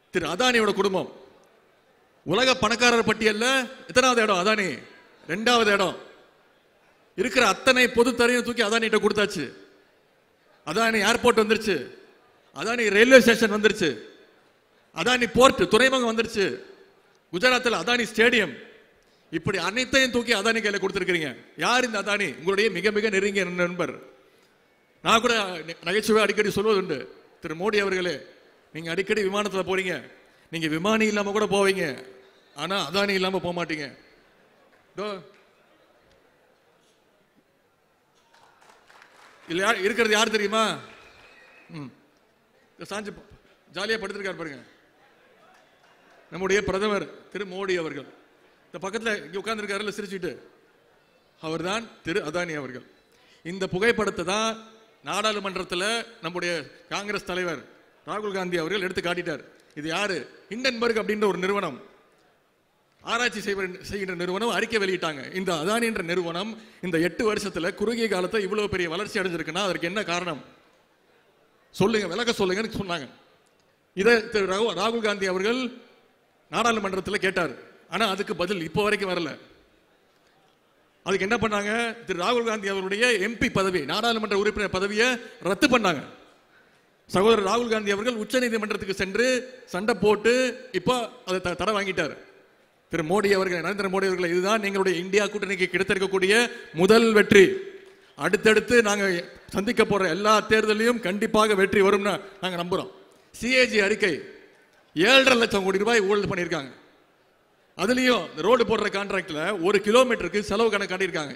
திரு அதானியோட குடும்பம் உலக பணக்காரர் பட்டியல்ல எத்தனாவது இடம் அதானி ரெண்டாவது இடம் இருக்கிற அத்தனை பொது தரையும் தூக்கி அதானிட்ட கொடுத்தாச்சு அதானி ஏர்போர்ட் வந்துருச்சு அதானி ரயில்வே ஸ்டேஷன் வந்துருச்சு அதானி போர்ட் துறைமுகம் வந்துருச்சு குஜராத்தில் அதானி ஸ்டேடியம் இப்படி அனைத்தையும் தூக்கி அதானி கையில கொடுத்துருக்கீங்க யார் இந்த அதானி உங்களுடைய மிக மிக நெருங்கிய நண்பர் நான் கூட நகைச்சுவை அடிக்கடி சொல்வதுண்டு திரு மோடி அவர்களே நீங்க அடிக்கடி விமானத்துல போறீங்க நீங்க விமானி இல்லாம கூட போவீங்க ஆனா அதானி இல்லாம போக மாட்டீங்க இதோ. இல்ல யார் இருக்கிறது யார் தெரியுமா ம் இந்த சாஞ்சு ஜாலியா படுத்திருக்காரு பாருங்க நம்முடைய பிரதமர் திரு மோடி அவர்கள் இந்த பக்கத்துல இங்க உட்கார்ந்துருக்காருல சிரிச்சுட்டு அவர்தான் திரு அதானி அவர்கள் இந்த புகைப்படத்தை தான் நாடாளுமன்றத்தில் நம்முடைய காங்கிரஸ் தலைவர் ராகுல் காந்தி அவர்கள் எடுத்து காட்டிட்டார் இது யாரு ஹிண்டன்பர்க் அப்படின்ற ஒரு நிறுவனம் ஆராய்ச்சி செய்வ- செய்கின்ற நிறுவனம் அறிக்கை வெளியிட்டாங்க இந்த அதானி என்ற நிறுவனம் இந்த எட்டு வருஷத்துல குறுகிய காலத்தை இவ்வளவு பெரிய வளர்ச்சி அடைஞ்சிருக்குன்னா அதற்கு என்ன காரணம் சொல்லுங்க விளக்க சொல்லுங்கன்னு சொன்னாங்க இதை திரு ராகு- ராகுல் காந்தி அவர்கள் நாடாளுமன்றத்தில் கேட்டார் ஆனா அதுக்கு பதில் இப்போ வரைக்கும் வரல அதுக்கு என்ன பண்ணாங்க திரு ராகுல் காந்தி அவருடைய எம்பி பதவி நாடாளுமன்ற உறுப்பினர் பதவியை ரத்து பண்ணாங்க சகோதரர் ராகுல் காந்தி அவர்கள் உச்சநீதிமன்றத்துக்கு சென்று சண்டை போட்டு இப்போ அதை த- தடை வாங்கிட்டார் திரு மோடி அவர்கள் நரேந்திர மோடி அவர்கள் இதுதான் எங்களுடைய இந்தியா கூட்டணிக்கு கிடைத்திருக்கக்கூடிய முதல் வெற்றி அடுத்தடுத்து நாங்க சந்திக்க போற எல்லா தேர்தலையும் கண்டிப்பாக வெற்றி வரும்னு நாங்க நம்புறோம் சிஏஜி அறிக்கை ஏழரை லட்சம் கோடி ரூபாய் ஊழல் பண்ணியிருக்காங்க அதுலயும் இந்த ரோடு போடுற கான்ட்ராக்ட்ல ஒரு கிலோமீட்டருக்கு செலவு கணக்கு காட்டியிருக்காங்க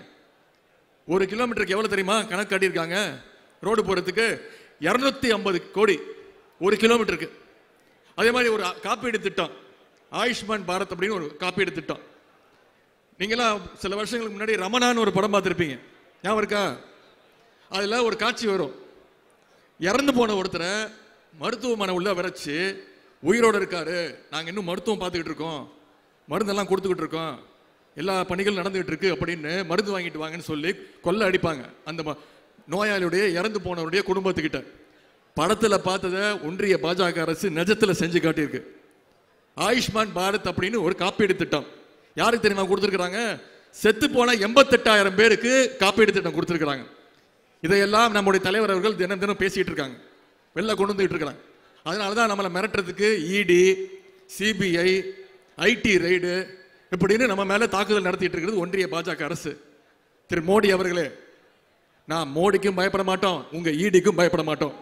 ஒரு கிலோமீட்டருக்கு எவ்வளவு தெரியுமா கணக்கு காட்டியிருக்காங்க ரோடு போறதுக்கு இருநூத்தி ஐம்பது கோடி ஒரு கிலோமீட்டருக்கு அதே மாதிரி ஒரு காப்பீடு திட்டம் ஆயுஷ்மான் பாரத் அப்படின்னு ஒரு காப்பீடு திட்டம் நீங்களாம் சில வருஷங்களுக்கு முன்னாடி ரமணான்னு ஒரு படம் பார்த்துருப்பீங்க ஞாபகம் இருக்கா அதுல ஒரு காட்சி வரும் இறந்து போன ஒருத்தரை மருத்துவமனை உள்ள விரைச்சு உயிரோட இருக்காரு நாங்க இன்னும் மருத்துவம் பார்த்துக்கிட்டு இருக்கோம் மருந்தெல்லாம் கொடுத்துக்கிட்டு இருக்கோம் எல்லா பணிகளும் நடந்துகிட்டு இருக்கு அப்படின்னு மருந்து வாங்கிட்டு வாங்கன்னு சொல்லி கொல்ல அடிப்பாங்க அந்த ம- நோயாளியுடைய இறந்து போனவருடைய குடும்பத்துக்கிட்ட படத்துல பார்த்ததை ஒன்றிய பாஜக அரசு நிஜத்துல செஞ்சு காட்டியிருக்கு ஆயுஷ்மான் பாரத் அப்படின்னு ஒரு காப்பீடு திட்டம் யாருக்கு தெரியுமா கொடுத்துருக்காங்க செத்து போன எண்பத்தெட்டாயிரம் பேருக்கு காப்பீடு திட்டம் கொடுத்துருக்காங்க இதையெல்லாம் நம்முடைய தலைவர் அவர்கள் தினம் தினம் பேசிட்டு இருக்காங்க வெளில கொண்டு வந்துட்டு இருக்காங்க அதனால தான் நம்மளை மிரட்டுறதுக்கு இடி சிபிஐ ஐடி ரைடு இப்படின்னு நம்ம மேல தாக்குதல் நடத்திட்டு இருக்கிறது ஒன்றிய பாஜக அரசு திரு மோடி அவர்களே நான் மோடிக்கும் பயப்பட மாட்டோம் உங்க ஈடிக்கும் பயப்பட மாட்டோம்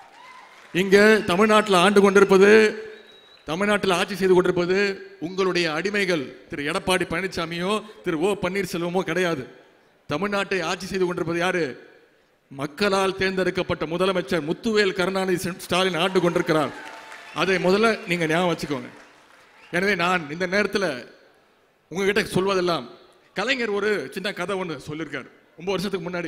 இங்க தமிழ்நாட்டில் ஆண்டு கொண்டிருப்பது தமிழ்நாட்டில் ஆட்சி செய்து கொண்டிருப்பது உங்களுடைய அடிமைகள் திரு எடப்பாடி பழனிசாமியோ திரு ஓ பன்னீர்செல்வமோ கிடையாது தமிழ்நாட்டை ஆட்சி செய்து கொண்டிருப்பது யாரு மக்களால் தேர்ந்தெடுக்கப்பட்ட முதலமைச்சர் முத்துவேல் கருணாநிதி செ- ஸ்டாலின் ஆண்டு கொண்டிருக்கிறார் அதை முதல்ல நீங்க ஞாபகம் வச்சுக்கோங்க எனவே நான் இந்த நேரத்தில் உங்ககிட்ட சொல்வதெல்லாம் கலைஞர் ஒரு சின்ன கதை ஒன்று சொல்லியிருக்காரு ரொம்ப வருஷத்துக்கு முன்னாடி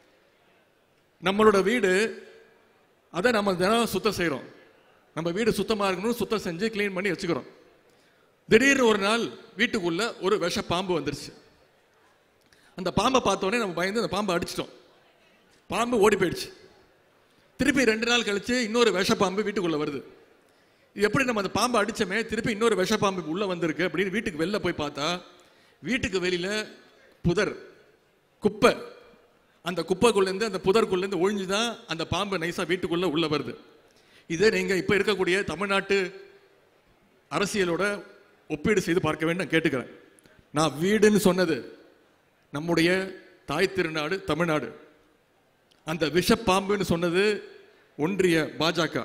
நம்மளோட வீடு அதை நம்ம தினம் சுத்தம் செய்கிறோம் நம்ம வீடு சுத்தமாக இருக்கணும் சுத்தம் செஞ்சு க்ளீன் பண்ணி வச்சுக்கிறோம் திடீர்னு ஒரு நாள் வீட்டுக்குள்ள ஒரு விஷ பாம்பு வந்துருச்சு அந்த பாம்பை பார்த்தோன்னே நம்ம பயந்து அந்த பாம்பை அடிச்சிட்டோம் பாம்பு ஓடி போயிடுச்சு திருப்பி ரெண்டு நாள் கழிச்சு இன்னொரு விஷ பாம்பு வீட்டுக்குள்ள வருது இது எப்படி நம்ம அந்த பாம்பை அடிச்சோமே திருப்பி இன்னொரு விஷ பாம்பு உள்ள வந்திருக்கு அப்படின்னு வீட்டுக்கு வெளில போய் பார்த்தா வீட்டுக்கு வெளியில புதர் குப்பை அந்த குப்பைக்குள்ளேருந்து அந்த புதருக்குள்ளேருந்து ஒழிஞ்சு தான் அந்த பாம்பு நைஸா வீட்டுக்குள்ள உள்ள வருது இதை நீங்க இப்ப இருக்கக்கூடிய தமிழ்நாட்டு அரசியலோட ஒப்பீடு செய்து பார்க்க வேண்டும் கேட்டுக்கிறேன் நான் வீடுன்னு சொன்னது நம்முடைய தாய் திருநாடு தமிழ்நாடு அந்த விஷ பாம்புன்னு சொன்னது ஒன்றிய பாஜக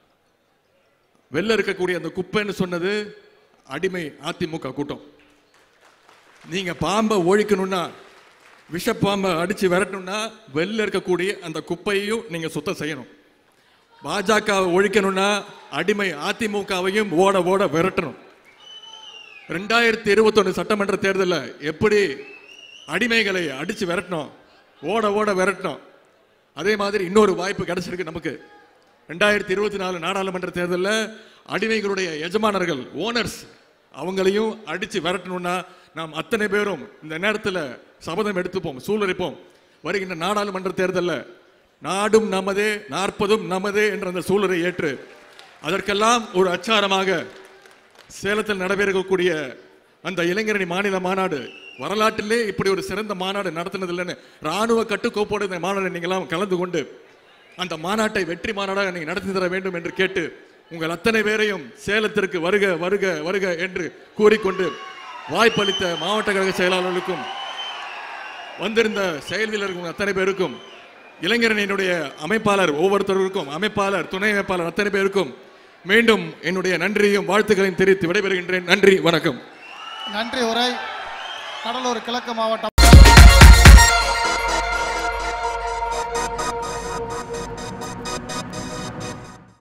வெளில இருக்கக்கூடிய அந்த குப்பைன்னு சொன்னது அடிமை அதிமுக கூட்டம் நீங்க பாம்பை ஒழிக்கணும்னா விஷப்பாம்பை அடிச்சு விரட்டணும்னா வெளில இருக்கக்கூடிய அந்த குப்பையையும் நீங்க சுத்தம் செய்யணும் பாஜகவை ஒழிக்கணும்னா அடிமை அதிமுகவையும் ஓட ஓட விரட்டணும் ரெண்டாயிரத்தி இருபத்தொன்னு சட்டமன்ற தேர்தலில் எப்படி அடிமைகளை அடிச்சு விரட்டணும் ஓட ஓட விரட்டணும் அதே மாதிரி இன்னொரு வாய்ப்பு கிடைச்சிருக்கு நமக்கு ரெண்டாயிரத்தி இருபத்தி நாலு நாடாளுமன்ற தேர்தலில் அடிமைகளுடைய எஜமானர்கள் ஓனர்ஸ் அவங்களையும் அடிச்சு விரட்டணும்னா நாம் அத்தனை பேரும் இந்த நேரத்தில் சபதம் எடுத்துப்போம் சூழலிப்போம் வருகின்ற நாடாளுமன்ற தேர்தலில் நாடும் நமதே நாற்பதும் நமதே என்ற அந்த சூழலை ஏற்று அதற்கெல்லாம் ஒரு அச்சாரமாக சேலத்தில் நடைபெறக்கூடிய அந்த இளைஞரணி மாநில மாநாடு வரலாற்றிலே இப்படி ஒரு சிறந்த மாநாடு நடத்தினது இல்லைன்னு ராணுவ கட்டுக்கோப்போடு இந்த மாநாடு நீங்களாம் கலந்து கொண்டு அந்த மாநாட்டை வெற்றி மாநாடாக நீங்க நடத்தி தர வேண்டும் என்று கேட்டு உங்கள் அத்தனை பேரையும் சேலத்திற்கு வருக வருக வருக என்று கூறிக்கொண்டு வாய்ப்பளித்த மாவட்ட கழக செயலாளர்களுக்கும் வந்திருந்த செயல் வீரர்கள் அத்தனை பேருக்கும் இளைஞரணியினுடைய அமைப்பாளர் ஒவ்வொருத்தருக்கும் அமைப்பாளர் துணை அமைப்பாளர் அத்தனை பேருக்கும் மீண்டும் என்னுடைய நன்றியையும் வாழ்த்துக்களையும் தெரிவித்து விடைபெறுகின்றேன் நன்றி வணக்கம் நன்றி உரை கடலூர் கிழக்கு மாவட்டம்